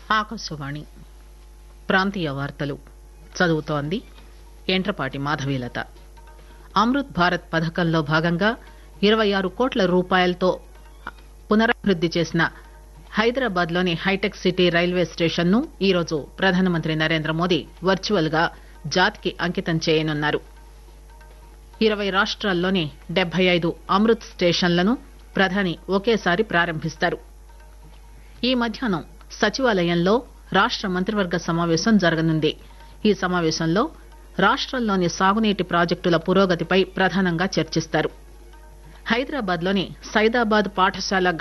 ఆకాశవాణి ప్రాంతీయ వార్తలు చదువుతోంది ఎంట్రపాటి మాధవీలత అమృత్ భారత్ పథకంలో భాగంగా ఇరవై ఆరు కోట్ల రూపాయలతో పునరభివృద్ది చేసిన హైదరాబాద్ లోని హైటెక్ సిటీ రైల్వే స్టేషన్ ను ఈరోజు ప్రధానమంత్రి నరేంద్ర మోదీ వర్చువల్ గా జాతికి అంకితం చేయనున్నారు ఇరవై రాష్టాల్లోని డెబ్బై ఐదు అమృత్ స్టేషన్లను ప్రధాని ఒకేసారి ప్రారంభిస్తారు ఈ మధ్యాహ్నం సచివాలయంలో రాష్ట మంత్రివర్గ సమావేశం జరగనుంది ఈ సమావేశంలో రాష్టంలోని సాగునీటి ప్రాజెక్టుల పురోగతిపై ప్రధానంగా చర్చిస్తారు హైదరాబాద్ లోని సైదాబాద్ పాఠశాల